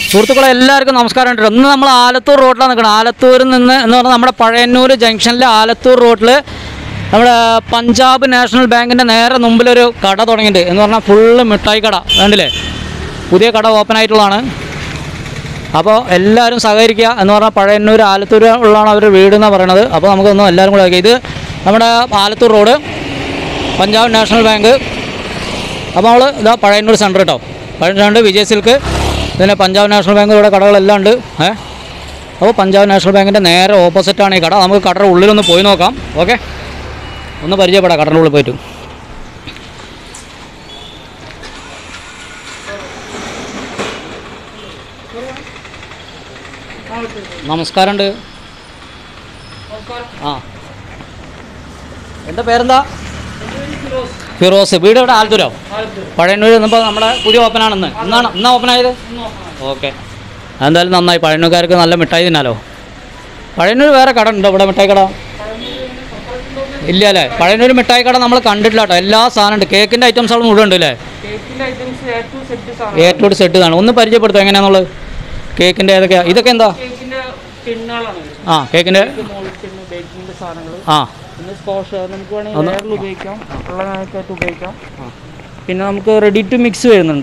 സുഹൃത്തുക്കളെ എല്ലാവർക്കും നമസ്കാരം ഉണ്ട് ഇന്ന് നമ്മൾ ആലത്തൂർ റോഡിലാണ് നിൽക്കുന്നത് ആലത്തൂരിൽ നിന്ന് എന്ന് പറഞ്ഞാൽ നമ്മുടെ പഴയന്നൂർ ജംഗ്ഷനിലെ ആലത്തൂർ റോഡിൽ നമ്മുടെ പഞ്ചാബ് നാഷണൽ ബാങ്കിൻ്റെ നേരെ മുമ്പിലൊരു കട തുടങ്ങിയിട്ടുണ്ട് എന്ന് പറഞ്ഞാൽ ഫുള്ള് മിഠായി കട വേണ്ടില്ലേ പുതിയ കട ഓപ്പൺ ആയിട്ടുള്ളതാണ് അപ്പോൾ എല്ലാവരും സഹകരിക്കുക എന്ന് പറഞ്ഞാൽ പഴയന്നൂർ ആലത്തൂർ ഉള്ളതാണ് അവരുടെ വീട് എന്നാണ് പറയണത് അപ്പോൾ നമുക്കൊന്ന് എല്ലാവരും കൂടെ ആക്കി ഇത് നമ്മുടെ Alathur road Punjab national bank അപ്പോൾ നമ്മൾ ഇതാ പഴയന്നൂർ സെൻറ്റർ കേട്ടോ പഴയന്നൂർ സെൻറ്റർ വിജയ് സിൽക്ക് പിന്നെ പഞ്ചാബ് നാഷണൽ ബാങ്ക് ഇവിടെ കടകളെല്ലാം ഉണ്ട് ഏ അപ്പോൾ പഞ്ചാബ് നാഷണൽ ബാങ്കിൻ്റെ നേരെ ഓപ്പോസിറ്റാണ് ഈ കട നമുക്ക് കടയുടെ ഉള്ളിലൊന്ന് പോയി നോക്കാം ഓക്കെ ഒന്ന് പരിചയപ്പെടാം കടയുടെ ഉള്ളിൽ പോയിട്ട് നമസ്കാരമുണ്ട് ആ എൻ്റെ പേരെന്താ ഫിറോസ് വീട് ഇവിടെ ആലത്തൂരോ പഴയന്നൂർ ഇന്നിപ്പോൾ നമ്മുടെ പുതിയ ഓപ്പനാണെന്ന് ഇന്നാണ് ഇന്നാ ഓപ്പൺ ആയത് ഓക്കെ എന്തായാലും നന്നായി പഴയന്നൂർക്കാർക്ക് നല്ല മിഠായി തിന്നാലോ പഴയന്നൂർ വേറെ കട ഉണ്ടോ ഇവിടെ മിഠായി കട ഇല്ല അല്ലേ പഴയന്നൂർ മിഠായി കട നമ്മൾ കണ്ടിട്ടില്ല കേട്ടോ എല്ലാ സാധനം ഉണ്ട് കേക്കിൻ്റെ ഐറ്റംസുകളും മുഴുവൻ ഉണ്ട് അല്ലേ കേക്കിന്റെ ഐറ്റംസ് എ ടു സെറ്റ് ഏറ്റവും സെറ്റ് ഇതാണ് ഒന്ന് പരിചയപ്പെടുത്തുക എങ്ങനെയാണെന്നുള്ളത് കേക്കിൻ്റെ ഏതൊക്കെയാ ഇതൊക്കെ എന്താ കേക്കിന്റെ ടിന്നുകളാണ് ആ കേക്കിൻ്റെ മോളിൽ ടിന്ന് ബേക്കിങ്ങിന്റെ സാധനങ്ങൾ ആ പിന്നെ സ്കോഷ് നമുക്ക് വേണമെങ്കിൽ ഒന്ന് എയറിൽ ഉപയോഗിക്കാം ഉള്ളതായിട്ട് ഉപയോഗിക്കാം പിന്നെ നമുക്ക് റെഡി ടു മിക്സ് വരുന്നുണ്ട്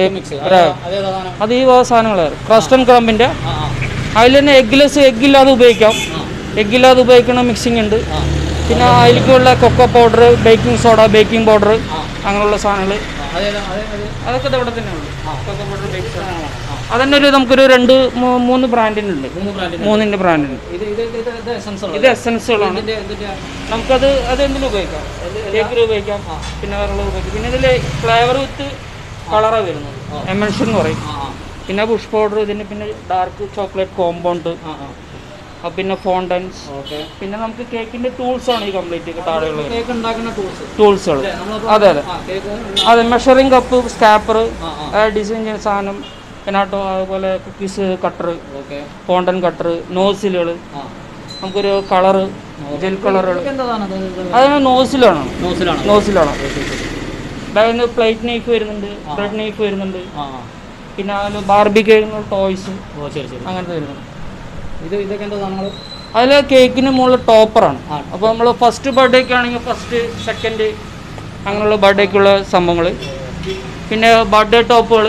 അത് ഈ വക സാധനങ്ങളാണ് ക്രസ്റ്റൺ ക്രംബിന്റെ അതിൽ തന്നെ എഗ്ലെസ് എഗ്ഗില്ലാതെ ഉപയോഗിക്കാം എഗ്ഗില്ലാതെ ഉപയോഗിക്കുന്ന മിക്സിംഗ് ഉണ്ട് പിന്നെ അതിലേക്കുള്ള cocoa powder baking soda baking powder അങ്ങനെയുള്ള സാധനങ്ങൾ അതൊക്കെ ദേ ഇവിടെ തന്നെ ഉണ്ട് കൊക്കോ പൗഡർ ബേക്കിംഗ് സോഡ അതന്നെ ഒരു നമുക്കൊരു രണ്ട് മൂ- മൂന്ന് ബ്രാൻഡിനുണ്ട് മൂന്നിൻ്റെ ബ്രാൻഡിന് ഇത് എസൻസുകളാണ് നമുക്കത് അത് എന്തിനും ഉപയോഗിക്കാം കേക്കിൽ ഉപയോഗിക്കാം പിന്നെ വേറെ ഉപയോഗിക്കാം പിന്നെ ഇതിൽ ഫ്ലേവർ വിത്ത് കളറാണ് വരുന്നത് എമൻഷൻ എന്ന് പറയും പിന്നെ ബുഷ് പൗഡർ ഇതിന് പിന്നെ ഡാർക്ക് ചോക്ലേറ്റ് കോമ്പൗണ്ട് പിന്നെ ഫോണ്ടൻസ് പിന്നെ നമുക്ക് കേക്കിന്റെ ടൂൾസ് ആണ് ഈ കംപ്ലീറ്റ് താഴെയുള്ളത് കേക്ക് ഉണ്ടാക്കുന്ന ടൂൾസ് ടൂൾസുകൾ അതെ അതെ അതെ മെഷറിംഗ് കപ്പ് സ്കാപ്പർ ഡിസൈൻ ചെയ്യുന്ന സാധനം പിന്നെ ആട്ടോ അതുപോലെ cookies cutter okay fondant cutter നോസിലുകൾ നമുക്കൊരു കളറ് ജെൽ കളറുകൾ അത് നോസിലാണ് ന്യൂസിലാണ് നോസിലാണ് അതായത് പ്ലേറ്റ് നൈഫ് വരുന്നുണ്ട് ബ്രെഡ് നൈഫ് വരുന്നുണ്ട് ആ പിന്നെ അതിൽ ബാർബിക്ക് ടോയ്സ് ഓ ശരി ശരി അങ്ങനത്തെ വരുന്നുണ്ട് ഇത് ഇതൊക്കെ എന്താ സാധനങ്ങൾ അതിൽ കേക്കിന് മുകളിൽ ടോപ്പറാണ് ആ. അപ്പോൾ നമ്മൾ ഫസ്റ്റ് ബർത്ത്ഡേക്ക് ആണെങ്കിൽ ഫസ്റ്റ് സെക്കൻഡ് അങ്ങനെയുള്ള ബർത്ത്ഡേക്കുള്ള സംഭവങ്ങൾ പിന്നെ ബർത്ത്ഡേ ടോപ്പുകൾ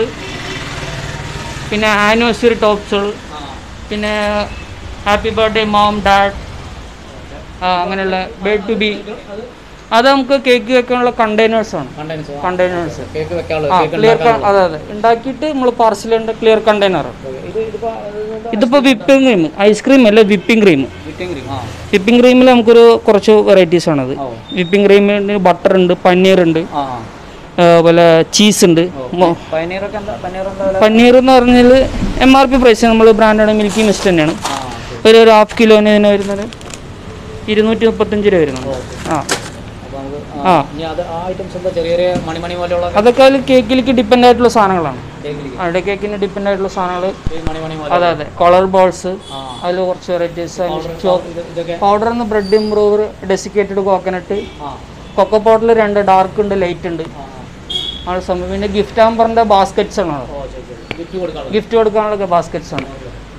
പിന്നെ ആനിവേഴ്സറി ടോപ്സുകൾ പിന്നെ ഹാപ്പി ബർത്ത്ഡേ മോം ഡാഡ് അങ്ങനെയുള്ള ബേഡ് ടു ബി അത് നമുക്ക് കേക്ക് വെക്കാനുള്ള കണ്ടെയ്നേഴ്സ് ആണ് കണ്ടൻസ് കണ്ടെയ്നേഴ്സ് കേക്ക് വെക്കാനുള്ളത് ആ കേക്ക് ക്ലിയർ അതെ അതെ ഉണ്ടാക്കിയിട്ട് നമ്മൾ പാർസലുണ്ട് ക്ലിയർ കണ്ടെയ്നർ ഇത് ഇതിപ്പോ ഇതിപ്പോൾ വിപ്പിംഗ് ക്രീം ഐസ്ക്രീം അല്ല വിപ്പിംഗ് ക്രീം വിറ്റിംഗ് ക്രീം ആ വിപ്പിംഗ് ക്രീമിൽ നമുക്കൊരു കുറച്ച് വെറൈറ്റീസ് ആണത് ഓ വിപ്പിംഗ് ക്രീമിന് ബട്ടർ ഉണ്ട് പനീർ ഉണ്ട് ആ അതുപോലെ ചീസ് ഉണ്ട് മൊ- പനീറൊക്കെ എന്താ പനീർ എന്താ വില? പനീർ എന്ന് പറഞ്ഞാൽ എം ആർ പി പ്രൈസ് നമ്മൾ ബ്രാൻഡാണ് മിൽക്കി മിസ്റ്റ് തന്നെയാണ് ആ ഒരു ഒരു ഹാഫ് കിലോന് ഇതിന് വരുന്നത് ഇരുന്നൂറ്റി മുപ്പത്തഞ്ച് രൂപ വരുന്നുണ്ട് ആ അപ്പോൾ നമുക്ക് ആ. ഇനി അത് ആ ഐറ്റംസ് എന്താ ചെറിയ ചെറിയ മണിമണി പോലെയുള്ള അതൊക്കെ അതിൽ കേക്കിലേക്ക് ഡിപ്പെൻഡ് ആയിട്ടുള്ള സാധനങ്ങളാണ് കേക്കിലേക്ക് അവിടെ കേക്കിന് ഡിപ്പെൻഡ് ആയിട്ടുള്ള സാധനങ്ങൾ ഈ മണിമണി പോലെ അതെ അതെ കളർ ബോൾസ് ആ അതിൽ കുറച്ച് വെറൈറ്റീസ് ഇത് ഇതൊക്കെ പൗഡർ എന്ന് ബ്രെഡ് ഇംപ്രൂവർ ഡെസിക്കേറ്റഡ് കോക്കനട്ട് ആ കൊക്കോ പൗഡറിൽ രണ്ട് ഡാർക്ക് ഉണ്ട് ലൈറ്റ് ഉണ്ട് ആ ആ സംഭവം പിന്നെ ഗിഫ്റ്റ് ആമ്പറിന്റെ ബാസ്ക്കറ്റ്സ് ആണ് അത്. ഓ ശരി ശരി ഗിഫ്റ്റ് കൊടുക്കാനുള്ളത് ഗിഫ്റ്റ് കൊടുക്കാനുള്ള ബാസ്ക്കറ്റ്സ് ആണ്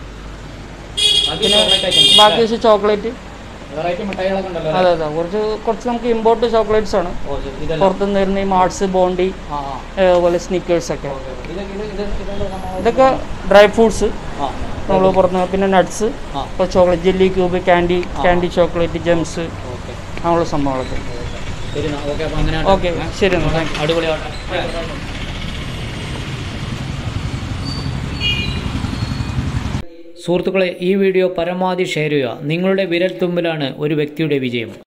ബാക്കി ചോക്ലേറ്റ് ഐറ്റം ബാക്കി ചോക്ലേറ്റ് വെറൈറ്റി മിഠായികളൊക്കെ ഉണ്ടല്ലോ അതെ അതെ കുറച്ച് കുറച്ച് നമുക്ക് ഇമ്പോർട്ട് ചോക്ലേറ്റ്സ് ആണ് ഓ ശരി ഇതല്ല പുറത്തുനിന്ന് വരുന്ന ഈ മാർട്സ് ബോണ്ടി ആ ആ അതുപോലെ സ്നിക്കേഴ്സ് ഒക്കെ ഇത് ഇത് ഇത് ഇതെന്താ സംഭവം? ഇതൊക്കെ ഡ്രൈ ഫ്രൂട്ട്സ് ആ നമ്മൾ പുറത്തുനിന്ന് പിന്നെ നട്ട്സ് ആ ഇപ്പോൾ chocolate jelly cube candy candy chocolate gems okay അങ്ങനെയുള്ള സംഭവങ്ങളൊക്കെ ശരി എന്നാ ഓക്കെ അപ്പോൾ അങ്ങനെ ഓക്കെ ശരി എന്നാൽ താങ്ക് അടിപൊളിയാവട്ടെ സുഹൃത്തുക്കളെ ഈ വീഡിയോ പരമാവധി ഷെയർ ചെയ്യുക നിങ്ങളുടെ വിരൽ തുമ്പിലാണ് ഒരു വ്യക്തിയുടെ വിജയം